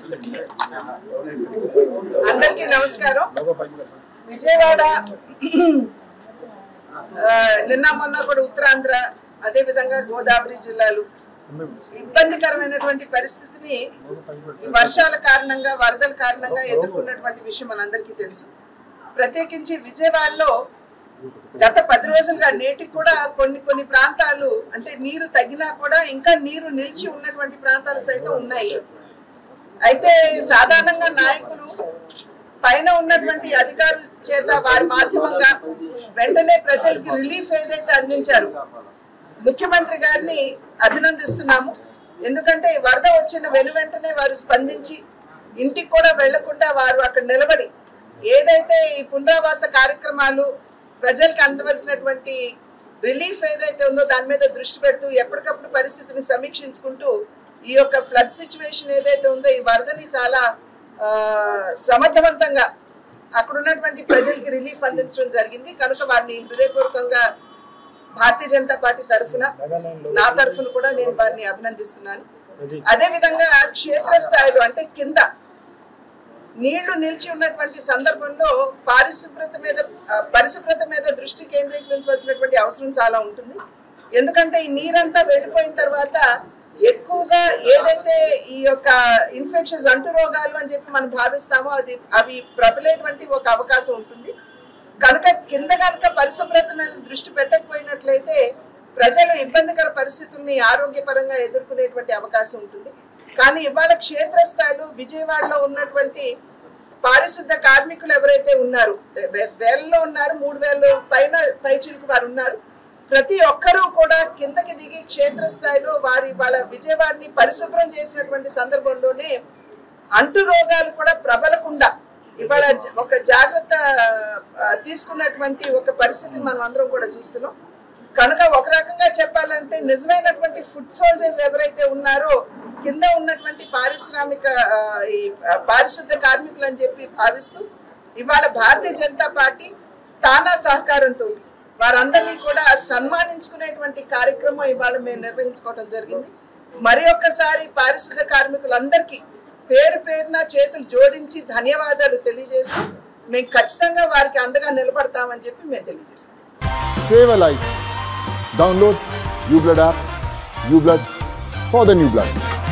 అందరికీ నమస్కారం విజయవాడ ఆ, నిన్న మొన్న కూడా ఉత్తరాంధ్ర అదే విధంగా గోదావరి జిల్లాలు ఇబ్బందికరమైనటువంటి పరిస్థితిని ఈ వర్షాల కారణంగా వరదల కారణంగా ఎదుర్కొన్నటువంటి విషయం మనందరికీ తెలుసు ప్రత్యేకించి విజయవాడలో గత పది రోజులుగా నేటికి కూడా కొన్ని కొన్ని ప్రాంతాలు అంటే నీరు తగ్గినా కూడా ఇంకా నీరు నిలిచి ఉన్నటువంటి ప్రాంతాలు సైతం ఉన్నాయి అయితే సాధారణంగా నాయకులు పైన ఉన్నటువంటి అధికారుల చేత వారి మాధ్యమంగా వెంటనే ప్రజలకి రిలీఫ్ ఏదైతే అందించారు ముఖ్యమంత్రి గారిని అభినందిస్తున్నాము ఎందుకంటే ఈ వరద వచ్చిన వెను వెంటనే వారు స్పందించి ఇంటికి కూడా వెళ్లకుండా వారు అక్కడ నిలబడి ఏదైతే ఈ పునరావాస కార్యక్రమాలు ప్రజలకు అందవలసినటువంటి రిలీఫ్ ఏదైతే ఉందో దాని మీద దృష్టి పెడుతూ ఎప్పటికప్పుడు పరిస్థితిని సమీక్షించుకుంటూ ఈ యొక్క ఫ్లడ్ సిచ్యువేషన్ ఏదైతే ఉందో ఈ వరదని చాలా ఆ, సమర్థవంతంగా అక్కడ ఉన్నటువంటి ప్రజలకి రిలీఫ్ అందించడం జరిగింది కనుక వారిని హృదయపూర్వకంగా భారతీయ జనతా పార్టీ తరఫున నా తరఫున కూడా నేను వారిని అభినందిస్తున్నాను అదే విధంగా క్షేత్రస్థాయిలో అంటే కింద నీళ్లు నిలిచి ఉన్నటువంటి సందర్భంలో పారిశుభ్రత మీద ఆ, పరిశుభ్రత మీద దృష్టి కేంద్రీకరించవలసినటువంటి అవసరం చాలా ఉంటుంది ఎందుకంటే ఈ నీరంతా వెళ్ళిపోయిన తర్వాత ఎక్కువగా ఏదైతే ఈ యొక్క ఇన్ఫెక్షన్స్ అంటు రోగాలు అని చెప్పి మనం భావిస్తామో అది అవి ప్రబలేటువంటి ఒక అవకాశం ఉంటుంది కనుక కింద కనుక పరిశుభ్రత మీద దృష్టి పెట్టకపోయినట్లయితే ప్రజలు ఇబ్బందికర పరిస్థితుల్ని ఆరోగ్యపరంగా ఎదుర్కొనేటువంటి అవకాశం ఉంటుంది కానీ ఇవాళ క్షేత్రస్థాయిలో విజయవాడలో ఉన్నటువంటి పారిశుద్ధ కార్మికులు ఎవరైతే ఉన్నారు వే- వేలలో ఉన్నారు మూడు వేల పైన పైచిలకు వారు ఉన్నారు ప్రతి ఒక్కరూ కూడా కిందకి దిగి క్షేత్రస్థాయిలో వారి వాళ్ళ విజయవాడని పరిశుభ్రం చేసినటువంటి సందర్భంలోనే అంటు రోగాలు కూడా ప్రబలకుండా ఇవాళ జ- ఒక జాగ్రత్త ఆ, తీసుకున్నటువంటి ఒక పరిస్థితిని మనం అందరం కూడా చూస్తున్నాం కనుక ఒక రకంగా చెప్పాలంటే నిజమైనటువంటి ఫుడ్ సోల్జర్స్ ఎవరైతే ఉన్నారో కింద ఉన్నటువంటి పారిశ్రామిక ఆ, ఈ ఆ, పారిశుద్ధ కార్మికులు అని చెప్పి భావిస్తూ ఇవాళ భారతీయ జనతా పార్టీ తానా సహకారంతో వారందరినీ కూడా సన్మానించుకునేటువంటి కార్యక్రమం ఇవాళ మేము నిర్వహించుకోవడం జరిగింది మరి ఒక్కసారి పారిశుద్ధ కార్మికులందరికీ పేరు పేరున చేతులు జోడించి ధన్యవాదాలు తెలియజేస్తూ మేము ఖచ్చితంగా వారికి అండగా నిలబడతామని చెప్పి మేము తెలియజేస్తాం Save a life. Download uBlood app. uBlood for the new blood.